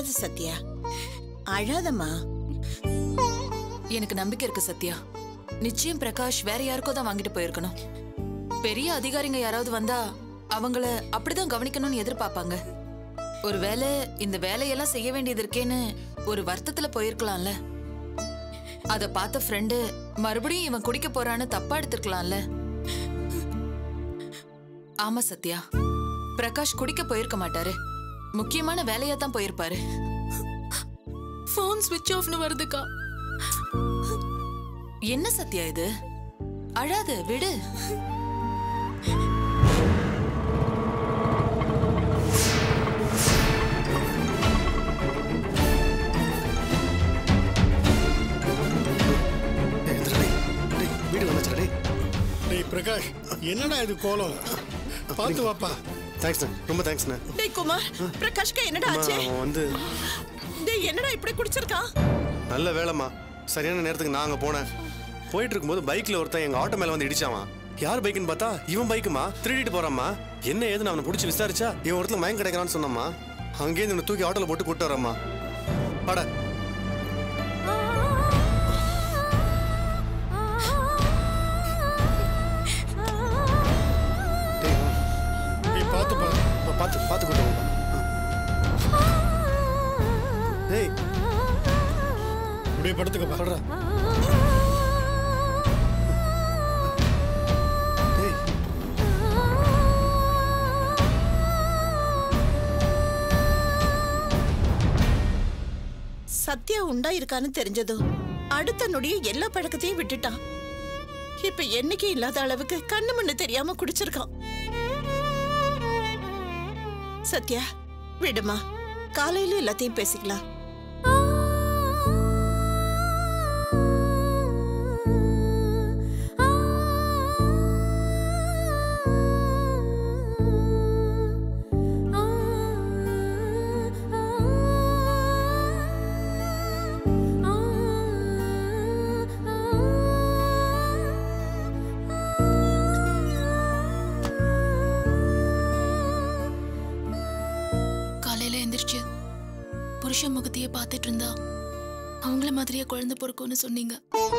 அழாத சத்யா அழாதம்மா எனக்கு நம்பிக்கை இருக்கு சத்யா நிச்சயம் பிரகாஷ் வேற யாருக்கோ தான் வாங்கிட்டு போயிருக்கணும் பெரிய அதிகாரிங்க யாராவது வந்தா அவங்கள அப்படிதான் கவனிக்கணும்னு எதிர்பார்ப்பாங்க ஒருவேளை இந்த வேலையெல்லாம் செய்ய வேண்டியது இருக்கேன்னு ஒரு வருத்தத்துல போயிருக்கலாம்ல அத பார்த்த ஃப்ரெண்டு மறுபடியும் இவன் குடிக்க போறான்னு தப்பா எடுத்திருக்கலாம்ல ஆமா சத்யா பிரகாஷ் குடிக்க போயிருக்க மாட்டாரு முக்கியமான வேலையா தான் போயிருப்பாரு ஃபோன் ஸ்விட்ச் ஆஃப்னு வருதுக்கா என்ன சத்யா இது அழாத விடு டேய், எந்திரா டேய். டேய், வீடு வந்துச்சுடா டேய் டேய் பிரகாஷ் என்னடா இது கோலம் பார்த்து வாப்பா தேங்க்ஸ்ண்ணே ரொம்ப தேங்க்ஸ்ண்ணே டேய் குமார் பிரகாஷ்க்கு என்னடா அம்மா, ஆச்சு அவன் வந்து டேய் என்னடா இப்படி குடிச்சிருக்கான் நல்ல வேலைம்மா சரியான நேரத்துக்கு நான் அங்கே போனேன் போயிட்டு இருக்கும்போது பைக்ல ஒருத்தன் எங்க ஆட்டோ மேல வந்து இடிச்சாவான் யார் பைக்குன்னு பார்த்தா இவன் பைக்குமா திருடிட்டு போறாம்மா என்ன ஏதுன்னு அவனை பிடிச்சி விசாரிச்சா இவன் ஒருத்தர் மயம் கிடைக்கிறான்னு சொன்னம்மா அங்கேருந்து இவனை தூக்கி ஆட்டோல போட்டு கூட்டு வரம்மா பட டேய் பார்த்துப்பா பார்த்து பார்த்து கூட்டு வாப்பா. டேய் அப்படியே படுத்துக்கப்பா படுறா டேய் சத்யா உண்டா இருக்கான்னு தெரிஞ்சதோ அடுத்த நொடியே எல்லா பழக்கத்தையும் விட்டுட்டான் இப்ப என்னைக்கு இல்லாத அளவுக்கு கண்ணு மண்ணு தெரியாம குடிச்சிருக்கான் சத்யா விடுமா காலையில எல்லாத்தையும் பேசிக்கலாம் காலையில எந்திரிச்சு புருஷன் முகத்தையே பார்த்துட்டு இருந்தா அவங்கள மாதிரியே குழந்தை பிறக்கும்னு சொன்னீங்க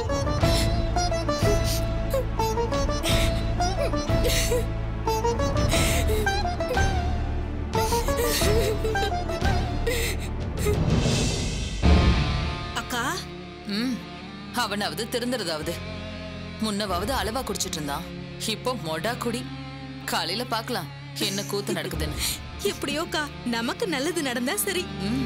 அக்கா ம் அவனாவது திருந்துறதாவது முன்னவாவது அளவா குடிச்சிட்டு இருந்தான் இப்போ மொடா குடி காலையில பார்க்கலாம் என்ன கூத்து நடக்குதுன்னு எப்படியோக்கா நமக்கு நல்லது நடந்தா சரி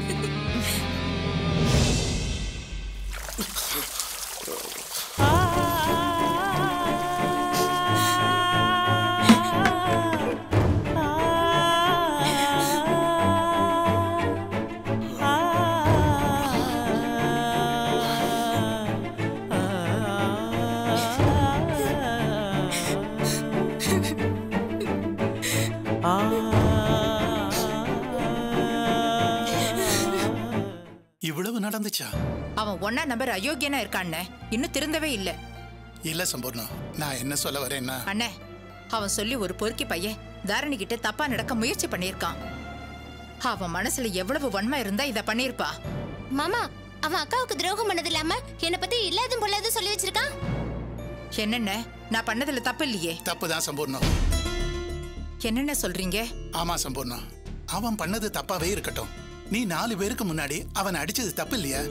இவ்வளவு நடந்துச்சா அவன் ஒன்னா நம்பர் அயோக்கியனா இருக்கான்னு இன்னும் திருந்தவே இல்ல இல்ல சம்பூர்ணம் நான் என்ன சொல்ல வரேன்னா அண்ணே அவன் சொல்லி ஒரு பொறுக்கி பையன் தாரணி கிட்ட தப்பா நடக்க முயற்சி பண்ணியிருக்கான் அவன் மனசுல எவ்வளவு வன்மை இருந்தா இத பண்ணிருப்பா மாமா அவன் அக்காவுக்கு துரோகம் பண்ணது இல்லாம என்ன பத்தி இல்லாதும் பொல்லாதும் சொல்லி வச்சிருக்கான் என்னென்ன நான் பண்ணதுல தப்பு இல்லையே தப்பு தான் சம்பூர்ணம் என்னென்ன சொல்றீங்க ஆமா சம்பூர்ணம் அவன் பண்ணது தப்பாவே இருக்கட்டும் நீ நாலு பேருக்கு முன்னாடி அவன் அடிச்சது தப்பு இல்லையா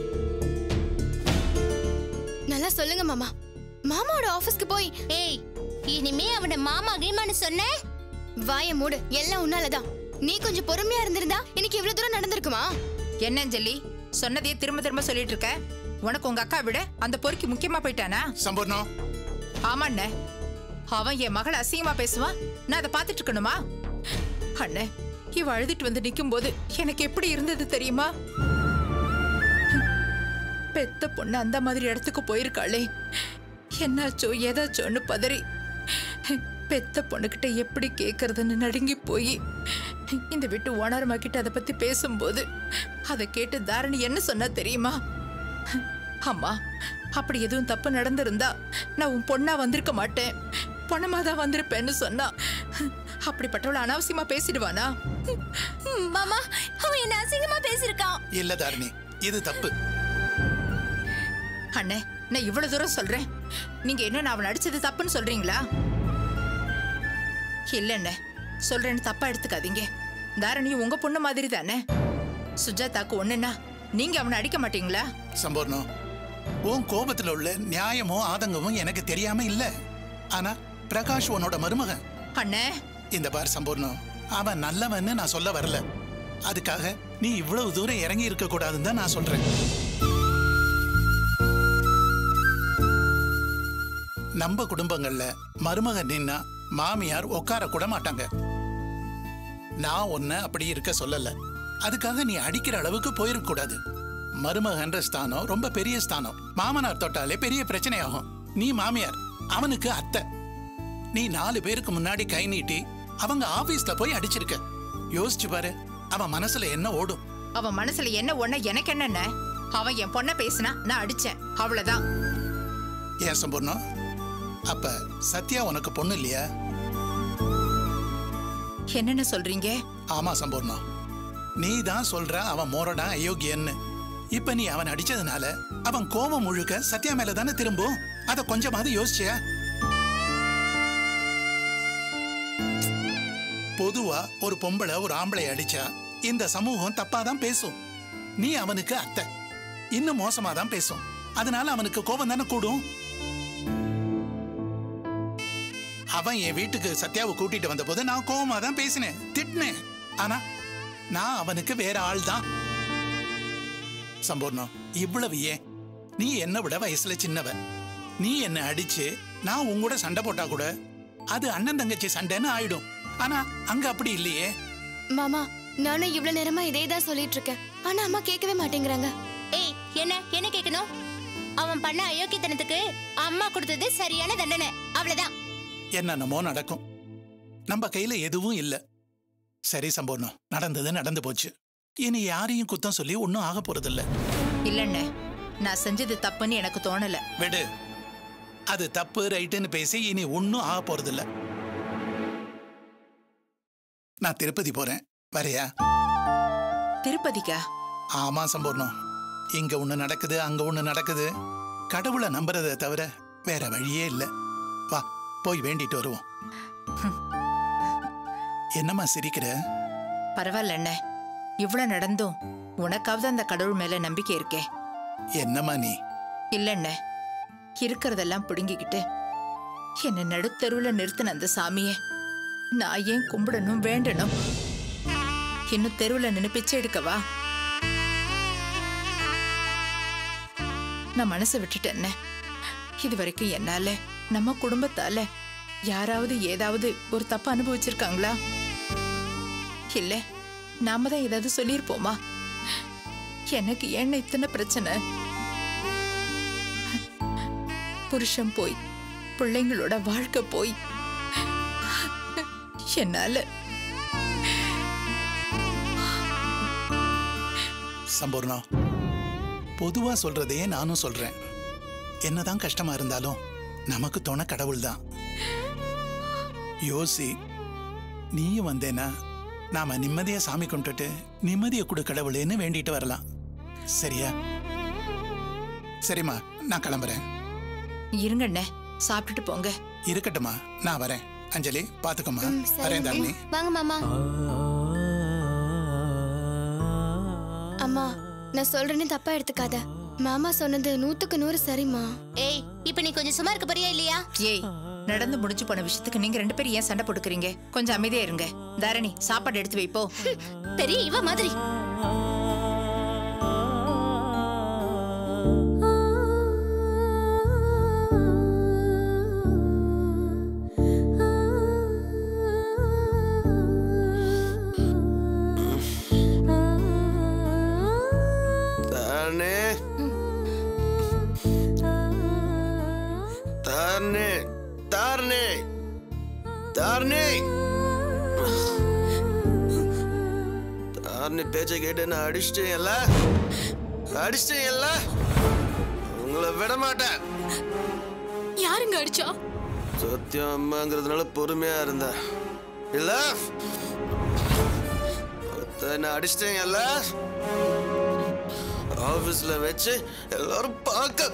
நல்லா சொல்லுங்க மாமா மாமாவோட ஆபீஸ்க்கு போய் ஏய் இனிமே அவன மாமா கீமான்னு சொன்ன வாய மூடு எல்லாம் உன்னாலதான் நீ கொஞ்சம் பொறுமையா இருந்திருந்தா இன்னைக்கு இவ்வளவு தூரம் நடந்திருக்குமா என்ன ஜெல்லி சொன்னதையே திரும்ப திரும்ப சொல்லிட்டு இருக்க உனக்கு உங்க அக்கா விட அந்த பொறுக்கி முக்கியமா போயிட்டானா சம்பூர்ணம் ஆமாண்ணே அவன் என் மகளை அசிங்கமா பேசுவான் நான் அதை பார்த்துட்டு இருக்கணுமா அண்ணே இவ அழுதுட்டு வந்து நிக்கும் போது எனக்கு எப்படி இருந்தது தெரியுமா பெத்த பொண்ணு அந்த மாதிரி இடத்துக்கு போயிருக்காளே என்னாச்சோ ஏதாச்சோன்னு பதறி பெத்த பொண்ணுகிட்ட எப்படி கேக்குறதுன்னு நடுங்கி போய் இந்த வீட்டு ஓனர்மா கிட்ட அதை பத்தி பேசும்போது அதை கேட்டு தாரணி என்ன சொன்னா தெரியுமா அம்மா அப்படி எதுவும் தப்பு நடந்திருந்தா நான் உன் பொண்ணா வந்திருக்க மாட்டேன் பணமா தான் வந்திருப்பேன்னு சொன்னா அப்படிப்பட்டவள அனாவசியமா பேசிடுவானா ம், மாமா அவன் என்ன அசிங்கமா பேசியிருக்கான் இல்ல தாரணி இது தப்பு அண்ணே நான் இவ்வளவு தூரம் சொல்றேன் நீங்க என்ன நான் அவன் அடிச்சது தப்புன்னு சொல்றீங்களா இல்ல அண்ணே சொல்றேன்னு தப்பா எடுத்துக்காதீங்க தாரணி உங்க பொண்ணு மாதிரி தானே சுஜாதாக்கு ஒண்ணுன்னா நீங்க அவனை அடிக்க மாட்டீங்களா சம்பூர்ணம் உன் கோபத்துல உள்ள நியாயமும் ஆதங்கமும் எனக்கு தெரியாம இல்ல ஆனா பிரகாஷ் உன்னோட மருமகன் அண்ணே இந்த பார் சம்பூர்ணம் அவன் நல்லவன்னு நான் சொல்ல வரல அதுக்காக நீ இவ்வளவு தூரம் இறங்கி இருக்க கூடாதுன்னு தான் நான் சொல்றேன் நம்ம குடும்பங்கள்ல மருமகன் நின்னா மாமியார் உட்கார கூட மாட்டாங்க நான் உன்னை அப்படி இருக்க சொல்லல அதுக்காக நீ அடிக்கிற அளவுக்கு போயிருக்க கூடாது மருமகன்ற ஸ்தானம் ரொம்ப பெரிய ஸ்தானம் மாமனார் தொட்டாலே பெரிய பிரச்சனையாகும் நீ மாமியார் அவனுக்கு அத்தை நீ நாலு பேருக்கு முன்னாடி கை நீட்டி அவங்க ஆபீஸ்ல போய் அடிச்சிருக்க யோசிச்சு பாரு அவன் மனசுல என்ன ஓடும் அவன் மனசுல என்ன ஒண்ண எனக்கு என்னென்ன அவன் என் பொண்ண பேசினா நான் அடிச்சேன் அவ்வளவுதான் ஏன் சம்பூர்ணம் அப்ப சத்யா உனக்கு பொண்ணு இல்லையா என்னென்ன சொல்றீங்க ஆமா சம்பூர்ணம் நீ தான் சொல்ற அவன் மோரடா அயோக்கியன்னு இப்ப நீ அவன் அடிச்சதுனால அவன் கோபம் முழுக்க சத்யா மேல தானே திரும்பும் அத கொஞ்சமாவது யோசிச்சியா பொதுவா ஒரு பொம்பளை ஒரு ஆம்பளை அடிச்சா இந்த சமூகம் தப்பா தான் பேசும் நீ அவனுக்கு அத்தை இன்னும் மோசமா தான் பேசும் அதனால அவனுக்கு கோபம் தானே கூடும் அவன் என் வீட்டுக்கு சத்யாவை கூட்டிட்டு வந்த போது நான் கோவமா தான் பேசினேன் திட்டினேன் ஆனா நான் அவனுக்கு வேற ஆள் தான் சம்பூர்ணம் இவ்வளவு ஏன் நீ என்னை விட வயசுல சின்னவ நீ என்ன அடிச்சு நான் உங்கூட சண்டை போட்டா கூட அது அண்ணன் தங்கச்சி சண்டைன்னு ஆயிடும் ஆனா அங்க அப்படி இல்லையே மாமா நானும் இவ்வளவு நேரமா இதே தான் சொல்லிட்டு இருக்கேன் ஆனா அம்மா கேட்கவே மாட்டேங்கிறாங்க ஏய் என்ன என்ன கேட்கணும் அவன் பண்ண அயோக்கியத்தனத்துக்கு அம்மா கொடுத்தது சரியான தண்டனை அவ்வளவுதான் என்னென்னமோ நடக்கும் நம்ம கையில எதுவும் இல்ல சரி சம்பூர்ணம் நடந்தது நடந்து போச்சு இனி யாரையும் குத்தம் சொல்லி ஒன்னும் ஆக போறதில்ல இல்லண்ணே நான் செஞ்சது தப்புன்னு எனக்கு தோணல விடு அது தப்பு ரைட்டுன்னு பேசி இனி ஒன்னும் ஆக போறதில்ல நான் திருப்பதி போறேன் வரையா திருப்பதிக்கா ஆமா சம்பூர்ணம் இங்க ஒண்ணு நடக்குது அங்க ஒண்ணு நடக்குது கடவுளை நம்புறதை தவிர வேற வழியே இல்ல வா போய் வேண்டிட்டு வருவோம் என்னம்மா சிரிக்கிற பரவாயில்ல அண்ணே இவ்வளவு நடந்தும் உனக்காவது அந்த கடவுள் மேல நம்பிக்கை இருக்கே என்னம்மா நீ இல்லண்ணே இருக்கிறதெல்லாம் பிடுங்கிக்கிட்டு என்னை நடுத்தருவுல நிறுத்தின அந்த சாமியே நான் ஏன் கும்பிடணும் வேண்டணும் இன்னும் தெருவுல நின்னு பிச்சை எடுக்கவா நான் மனசை விட்டுட்டேன்னே இது வரைக்கும் என்னால நம்ம குடும்பத்தால யாராவது ஏதாவது ஒரு தப்பு அனுபவிச்சிருக்காங்களா இல்ல நாம தான் ஏதாவது சொல்லியிருப்போமா எனக்கு என்ன இத்தனை பிரச்சனை புருஷன் போய் பிள்ளைங்களோட வாழ்க்கை போய் என்னால சம்பூர்ணா பொதுவா சொல்றதையே நானும் சொல்றேன் என்னதான் கஷ்டமா இருந்தாலும் நமக்கு துணை கடவுள் தான் யோசி நீயும் வந்தேனா நாம நிம்மதியா சாமி கும்பிட்டுட்டு நிம்மதியை கொடு கடவுளேன்னு வேண்டிட்டு வரலாம் சரியா சரிம்மா நான் கிளம்புறேன் இருங்கண்ணே சாப்பிட்டுட்டு போங்க இருக்கட்டுமா நான் வரேன் அஞ்சலி பாத்துக்கோமா ம், சரி. வரேன் தரணி வாங்க மாமா அம்மா நான் சொல்றேன்னு தப்பா எடுத்துக்காத மாமா சொன்னது நூத்துக்கு நூறு சரிம்மா ஏய் இப்ப நீ கொஞ்சம் சும்மா இருக்க போறியா இல்லையா ஏய் நடந்து முடிஞ்சு போன விஷயத்துக்கு நீங்க ரெண்டு பேரும் ஏன் சண்டை போட்டுக்கிறீங்க கொஞ்சம் அமைதியா இருங்க தாரணி சாப்பாடு எடுத்து வைப்போ பெரிய இவ மாதிரி தானே தானே தாரணே தாரணே தாரணி பேச்சை கேட்டு நான் அடிச்சிட்டேன்ல அடிச்சிட்டேன்ல உங்களை விட மாட்டேன் யாருங்க அடிச்சா சத்தியம் அம்மாங்கிறதுனால பொறுமையா இருந்த இல்ல என்ன அடிச்சிட்டீங்கல்ல ஆபீஸ்ல வச்சு எல்லாரும் பார்க்க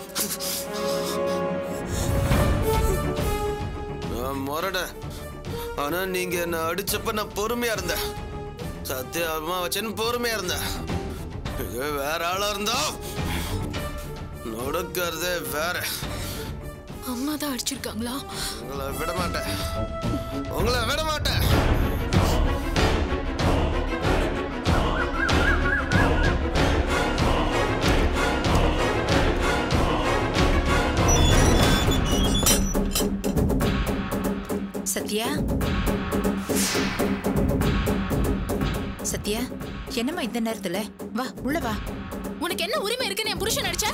நான் முரட ஆனா நீங்க என்ன அடிச்சப்ப நான் பொறுமையா இருந்தேன் சத்தியம் அம்மா வச்சேன்னு பொறுமையா இருந்தேன் இது வேற ஆளா இருந்தா நடக்கிறதே வேற அம்மா தான் அடிச்சிருக்காங்களா உங்களை விட மாட்டேன் உங்களை விட மாட்டேன் சத்யா சத்யா என்னம்மா இந்த நேரத்துல வா உள்ள வா உனக்கு என்ன உரிமை இருக்குன்னு என் புருஷன் அடிச்ச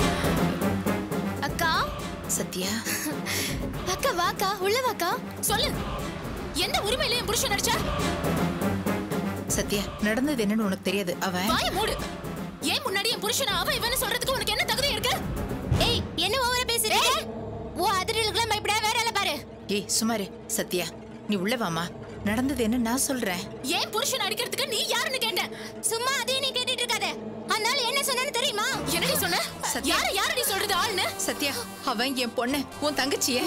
அக்கா சத்யா அக்கா வாக்கா உள்ள வாக்கா சொல்லு எந்த உரிமையில என் புருஷன் அடிச்ச சத்யா நடந்தது என்னன்னு உனக்கு தெரியாது அவன் வாய மூடு ஏன் முன்னாடி என் புருஷனை அவ இவன்னு சொல்றதுக்கு உனக்கு என்ன தகுதி இருக்கு ஏய் என்ன ஓவரா பேசுறீங்க ஓ அதிரலுக்குலாம் பயப்படா வேற ஆள பாரு ஏய் சுமாரு சத்யா நீ உள்ள வாமா நடந்தது என்ன நான் சொல்றேன் ஏன் புருஷன் அடிக்கிறதுக்கு நீ யாருன்னு கேட்டேன் சும்மா அதையும் நீ கேட்டுட்டு இருக்காத அதனால என்ன சொன்னேன்னு தெரியுமா என்னடி சொன்ன சத்யா. யார யாரடி சொல்றது ஆள்னு சத்யா அவன் என் பொண்ணு உன் தங்கச்சியே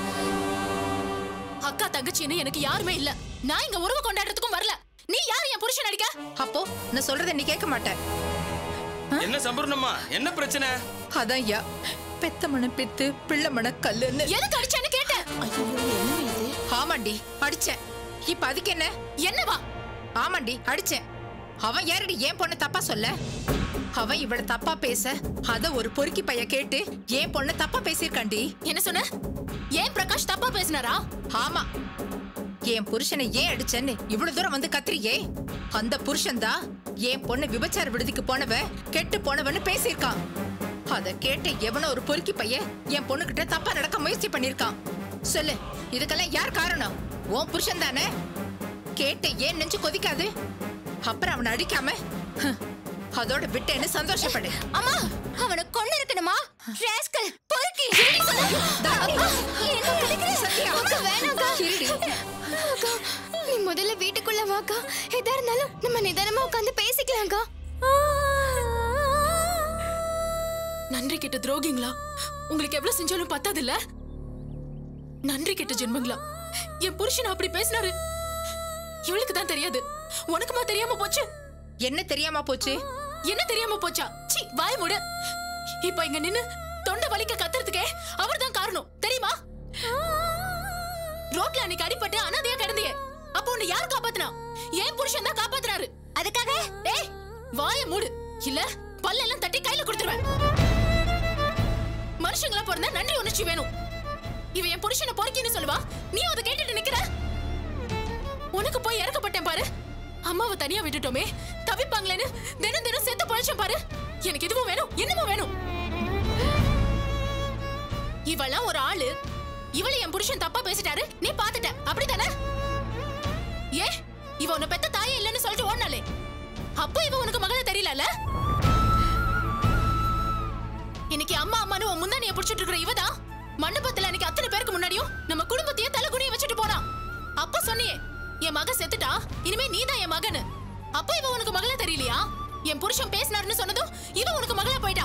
அக்கா தங்கச்சின்னு எனக்கு யாருமே இல்ல நான் இங்க உறவு கொண்டாடுறதுக்கும் வரல நீ யாரு என் புருஷன் அடிக்க அப்போ நான் சொல்றதை நீ கேட்க மாட்ட என்ன சம்பூர்ணம்மா என்ன பிரச்சனை அதான் ஐயா பெத்த மன பெத்து பிள்ளை மன கல்லுன்னு எதுக்கு அடிச்சேன்னு கேட்டேன் ஐயோ என்ன இது ஆமாண்டி அடிச்சேன் இப்ப அதுக்கு என்ன என்னவா ஆமாண்டி அடிச்சேன் அவன் யாரடி ஏன் பொண்ணு தப்பா சொல்ல அவன் இவள தப்பா பேச அத ஒரு பொறுக்கி பைய கேட்டு ஏன் பொண்ணு தப்பா பேசியிருக்காண்டி என்ன சொன்ன ஏன் பிரகாஷ் தப்பா பேசினாரா ஆமா என் புருஷனை ஏன் அடிச்சேன்னு இவ்வளவு தூரம் வந்து கத்திரியே அந்த புருஷன் தான் என் பொண்ணு விபச்சார விடுதிக்கு போனவ கெட்டு போனவன்னு பேசியிருக்கான் அத கேட்டு எவனோ ஒரு பொறுக்கி பையன் என் பொண்ணுகிட்ட தப்பா நடக்க முயற்சி பண்ணிருக்கான் சொல்லு இதுக்கெல்லாம் யார் காரணம் உன் புருஷன் தானே கேட்டு ஏன் நெஞ்சு கொதிக்காது அப்புறம் அவனை அடிக்காம ஹ், அதோட விட்டேன்னு சந்தோஷப்படு அம்மா அவனை கொண்டு இருக்கணுமா ராஸ்கல் பொறுக்கி என்ன சொல்ல என்ன கிடைக்கிற சத்யா. அக்கா வேணாக்கா இருடி. அக்கா நீ முதல்ல வீட்டுக்குள்ள வாக்கா எதா இருந்தாலும் நம்ம நிதானமா உட்காந்து பேசிக்கலாம்க்கா நன்றி கெட்ட துரோகிங்களா உங்களுக்கு எவ்வளவு செஞ்சாலும் பத்தாது இல்ல நன்றி கெட்ட ஜென்மங்களா என் புருஷன் அப்படி பேசினாரு இவளுக்கு தான் தெரியாது உனக்குமா தெரியாம போச்சு என்ன தெரியாம போச்சு என்ன தெரியாம போச்சா சி வாய மூடு இப்ப இங்க நின்னு தொண்டை வலிக்க கத்துறதுக்கே அவர்தான் காரணம் தெரியுமா ரோட்ல அன்னைக்கு அடிபட்டு அனாதையா கிடந்தியே அப்போ உன்னை யார் காப்பாத்துனா ஏன் புருஷன் தான் காப்பாத்துறாரு அதுக்காக ஏய் வாய மூடு இல்ல பல்லெல்லாம் தட்டி கையில கொடுத்துருவேன் மனுஷங்களா பிறந்தா நன்றி உணர்ச்சி வேணும் இவ என் புருஷனை பொறுக்கின்னு சொல்லுவா நீ அதை கேட்டுட்டு நிக்கிற உனக்கு போய் இறக்கப்பட்டேன் பாரு அம்மாவை தனியா விட்டுட்டோமே தவிப்பாங்களேன்னு தினம் தினம் செத்து பழச்சேன் பாரு எனக்கு எதுவும் வேணும் என்னமோ வேணும் இவெல்லாம் ஒரு ஆளு இவளை என் புருஷன் தப்பா பேசிட்டாரு நீ பாத்துட்ட அப்படிதானே ஏ இவ உன்னை பெத்த தாயே இல்லைன்னு சொல்லிட்டு ஓடினாலே அப்போ இவ உனக்கு மகள தெரியலல இன்னைக்கு அம்மா அம்மான்னு உன் முந்தானிய புடிச்சிட்டு இருக்கிற இவதான் மண்டபத்துல அன்னைக்கு அத்தனை பேருக்கு முன்னாடியும் நம்ம குடும்பத்தையே தலை குனிய வச்சுட்டு போனா அப்ப சொன்னியே என் மக செத்துட்டா இனிமே நீதான் என் மகனு அப்ப இவ உனக்கு மகள தெரியலையா என் புருஷன் பேசினாருன்னு சொன்னதும் இவ உனக்கு மகளா போயிட்டா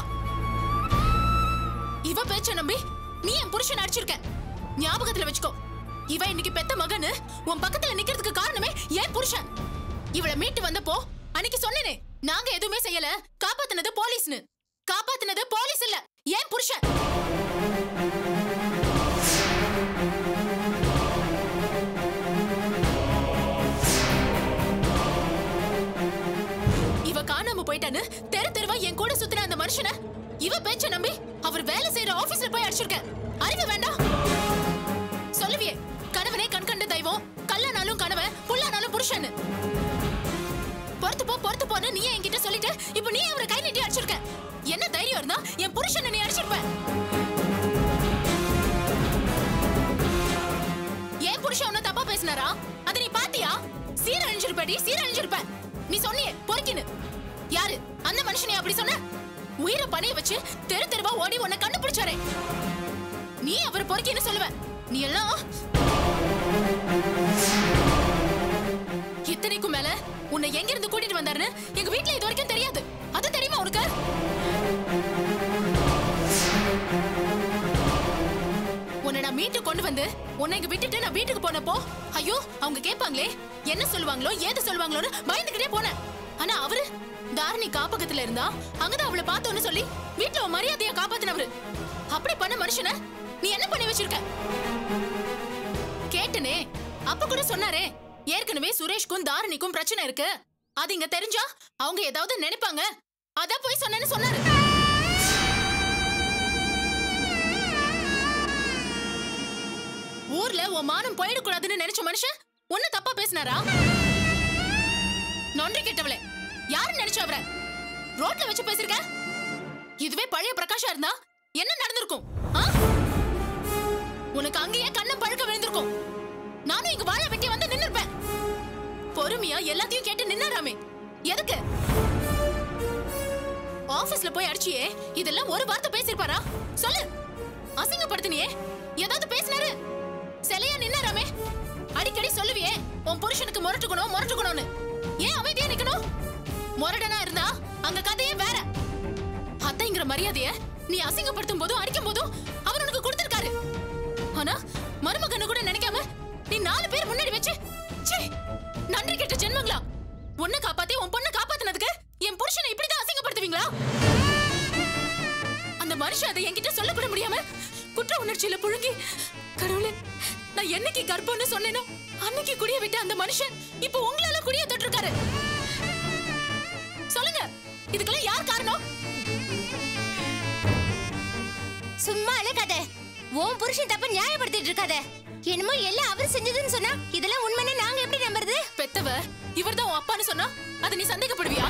இவ பேச்ச நம்பி நீ என் புருஷன் அடிச்சிருக்க ஞாபகத்துல வச்சுக்கோ இவ இன்னைக்கு பெத்த மகனு உன் பக்கத்துல நிக்கிறதுக்கு காரணமே என் புருஷன் இவளை மீட்டு வந்தப்போ அன்னைக்கு சொன்னேனே நாங்க எதுவுமே செய்யல காப்பாத்துனது போலீஸ்னு காப்பாத்துனது போலீஸ் இல்ல ஏன் புருஷன் இவ காணாம போயிட்டான்னு தெரு தெருவா என் கூட சுத்தின அந்த மனுஷனை இவ பேச்ச நம்பி அவர் வேலை செய்யற ஆபீஸ்ல போய் அடிச்சிருக்க அறிவு வேண்டாம் சொல்லுவியே கணவனே கண் கண்ட தெய்வம் கல்லானாலும் கணவன் புல்லானாலும் புருஷன் பொறுத்து போ பொறுத்து போன்னு நீ என்கிட்ட சொல்லிட்டு இப்போ நீ அவரை கை நீட்டி அடிச்சிருக்க என்ன தைரியம் இருந்தா என் புருஷனை நீ அடிச்சிருப்ப என் புருஷன் உன்ன தப்பா பேசினாரா அத நீ பாத்தியா சீரழிஞ்சிருப்படி சீரழிஞ்சிருப்ப நீ சொன்னியே பொறுக்கின்னு யாரு அந்த மனுஷனை அப்படி சொன்ன உயிரை பணைய வச்சு தெரு தெருவா ஓடி உன்னை கண்டுபிடிச்சாரே நீ அவர் பொறுக்கின்னு சொல்லுவ நீ எல்லாம் இத்தனைக்கும் மேல உன்னை எங்க இருந்து கூட்டிட்டு வந்தாருன்னு எங்க வீட்ல இது வரைக்கும் தெரியாது அது தெரியுமா உனக்கு உன்னை நான் மீட்டு கொண்டு வந்து உன்னை இங்க விட்டுட்டு நான் வீட்டுக்கு போனப்போ ஐயோ அவங்க கேட்பாங்களே என்ன சொல்லுவாங்களோ ஏது சொல்லுவாங்களோன்னு பயந்துகிட்டே போனேன் ஆனா அவரு தாரணி காப்பகத்துல இருந்தா அங்கதான் அவளை பார்த்தோன்னு சொல்லி வீட்டுல உன் மரியாதைய காப்பாத்தினவரு அப்படி பண்ண மனுஷனை நீ என்ன பண்ணி வச்சிருக்க கேட்டனே அப்ப கூட சொன்னாரே ஏற்கனவே சுரேஷ்க்கும் தாரணிக்கும் பிரச்சனை இருக்கு அது இங்க தெரிஞ்சா அவங்க ஏதாவது நினைப்பாங்க அதான் போய் சொன்னேன்னு சொன்னாரு ஊர்ல உன் மானம் போயிடக்கூடாதுன்னு நினைச்ச மனுஷன் ஒண்ணு தப்பா பேசினாரா நன்றி கெட்டவளே யாரு நினைச்ச அவர ரோட்ல வச்சு பேசிருக்க இதுவே பழைய பிரகாஷா இருந்தா என்ன நடந்திருக்கும் ஆ? உனக்கு அங்கேயே கண்ணம் பழுக்க விழுந்திருக்கும் நானும் இங்க வாழ வெட்டி வந்து நின்னுருப்பேன் பொறுமையா எல்லாத்தையும் கேட்டு நின்னாராமே எதுக்கு ஆபீஸ்ல போய் அடிச்சியே இதெல்லாம் ஒரு வார்த்தை பேசிருப்பாரா சொல்லு அசிங்கப்படுத்தினியே ஏதாவது பேசினாரு சிலையா நின்னாராமே அடிக்கடி சொல்லுவியே உன் புருஷனுக்கு முரட்டுக்கணும் முரட்டுக்கணும்னு ஏன் அமைதியா நிக்கணும் முரடனா இருந்தா அங்க கதையே வேற அத்தைங்கிற மரியாதைய நீ அசிங்கப்படுத்தும் போதும் அடிக்கும் போதும் அவர் உனக்கு கொடுத்திருக்காரு ஆனா மருமகன்னு கூட நினைக்காம நீ நாலு பேர் முன்னாடி வச்சு ச்சீ நன்றி கெட்ட ஜென்மங்களா உன்னை காப்பாத்தி உன் பொண்ணை காப்பாத்தினதுக்கு என் புருஷனை இப்படிதான் அசிங்கப்படுத்துவீங்களா அந்த மனுஷன் அதை என்கிட்ட சொல்லக்கூட முடியாம குற்ற உணர்ச்சியில புழுங்கி கடவுளே நான் என்னைக்கு கர்ப்பம்னு சொன்னேனோ அன்னைக்கு குடிய விட்ட அந்த மனுஷன் இப்போ உங்களால குடிய தொட்டிருக்காரு சொல்லுங்க இதுக்கெல்லாம் யார் காரணம் சும்மா கதை உன் புருஷன் தப்ப நியாயப்படுத்திட்டு இருக்காத என்னமோ எல்லாம் அவர் செஞ்சதுன்னு சொன்னா இதெல்லாம் உண்மைன்னு நாங்க எப்படி நம்புறது பெத்தவ இவர்தான் உன் அப்பான்னு சொன்னா அதை நீ சந்தேகப்படுவியா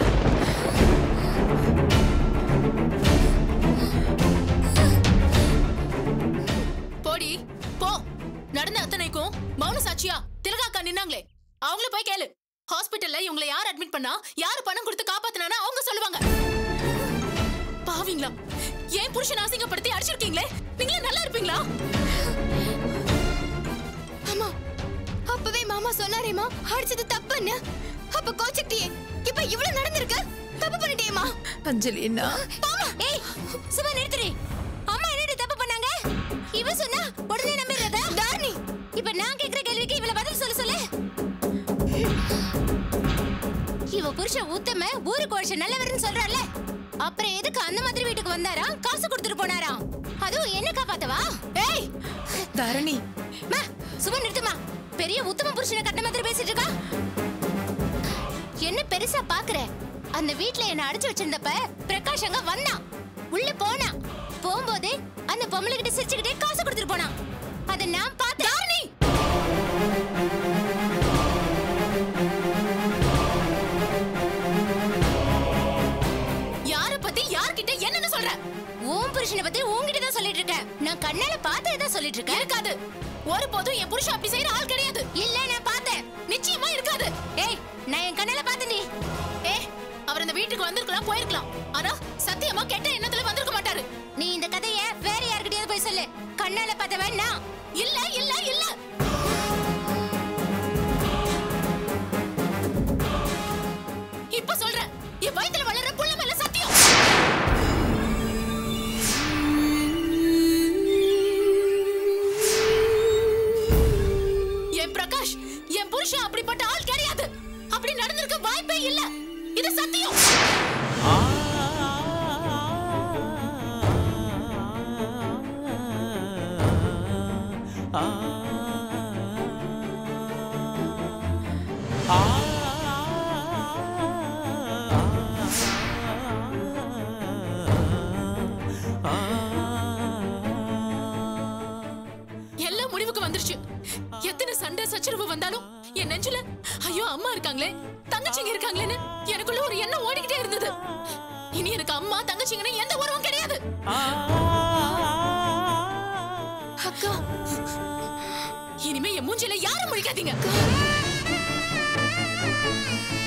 போடி போ நடந்த அத்தனைக்கும் மௌன சாட்சியா திலகாக்கா நின்னாங்களே அவங்கள போய் கேளு ஹாஸ்பிட்டல்ல இவங்களை யார் அட்மிட் பண்ணா யார் பணம் கொடுத்து காப்பாத்தினானா அவங்க சொல்லுவாங்க பாவீங்களா ஏன் புருஷன் அசிங்கப்படுத்தி அடிச்சிருக்கீங்களே நீங்களே நல்லா இருப்பீங்களா ஆமா அப்பவே மாமா சொன்னாரேமா அடிச்சது தப்புன்னு அப்ப கோச்சுக்கிட்டியே இப்ப இவ்வளவு நடந்திருக்கு தப்பு பண்ணிட்டியேமா அஞ்சலினா மாமா ஏய் சும்மா நிறுத்துறி அம்மா என்னடி தப்பு பண்ணாங்க இவ சொன்னா உடனே நம்பிடுறதா தாரணி இப்ப நான் கேக்குற கேள்விக்கு இவள பதில் சொல்ல சொல்லு இவ புருஷன் உத்தம ஊருக்கு உழைச்ச நல்லவர்னு சொல்றால அப்புறம் எதுக்கு அந்த மாதிரி வீட்டுக்கு வந்தாரா காசு கொடுத்துட்டு போனாரா அதுவும் என்ன காப்பாத்தவா ஏய் தாரணி மா சும்மா நிறுத்துமா பெரிய உத்தம புருஷனை கட்ட மாதிரி பேசிட்டு இருக்கா என்ன பெருசா பாக்குற அந்த வீட்ல என்ன அடைச்சு வச்சிருந்தப்ப பிரகாஷ் அங்க வந்தான் உள்ள போனா போகும்போது அந்த பொம்பளை கிட்ட சிரிச்சுக்கிட்டே காசு கொடுத்துட்டு போனான் அத நான் பார்த்தேன் தாரணி யார பத்தி யார்கிட்ட என்னன்னு சொல்ற உன் புருஷனை பத்தி உன்கிட்ட தான் சொல்லிட்டு இருக்கேன் நான் கண்ணால பார்த்ததை சொல்லிட்டு இருக்கேன் இருக்காது ஒருபோதும் என் புருஷன் அப்படி செய்யற ஆள் கிடையாது இல்ல நான் பார்த்தேன் நிச்சயமா இருக்காது ஏய் நான் என் கண்ணால பார்த்தேன்டி ஏ அவர் இந்த வீட்டுக்கு வந்திருக்கலாம் போயிருக்கலாம் ஆனா சத்தியமா கெட்ட எண்ணத்துல வந்திருக்க மாட்டாரு நீ இந்த கதைய வேற யார்கிட்டயாவது போய் சொல்லு கண்ணால பார்த்தவன் நான் இல்ல இல்ல இல்ல இப்ப சொல்றேன் என் வயித்துல வளர்ற புள்ள மேல சத்தியம் என் பிரகாஷ் என் புருஷன் அப்படிப்பட்ட ஆள் கிடையாது அப்படி நடந்திருக்க வாய்ப்பே இல்ல இது சத்தியம் எல்லாம் முடிவுக்கு வந்துருச்சு எத்தனை சண்டை சச்சரவு வந்தாலும் என் நெஞ்சில ஐயோ அம்மா இருக்காங்களே தங்கச்சிங்க இருக்காங்களேன்னு எனக்குள்ள ஒரு எண்ணம் ஓடிக்கிட்டே இருந்தது இனி எனக்கு அம்மா தங்கச்சிங்கன்னு எந்த உறவும் கிடையாது அக்கா இனிமே என் மூஞ்சில யாரும் முழிக்காதீங்க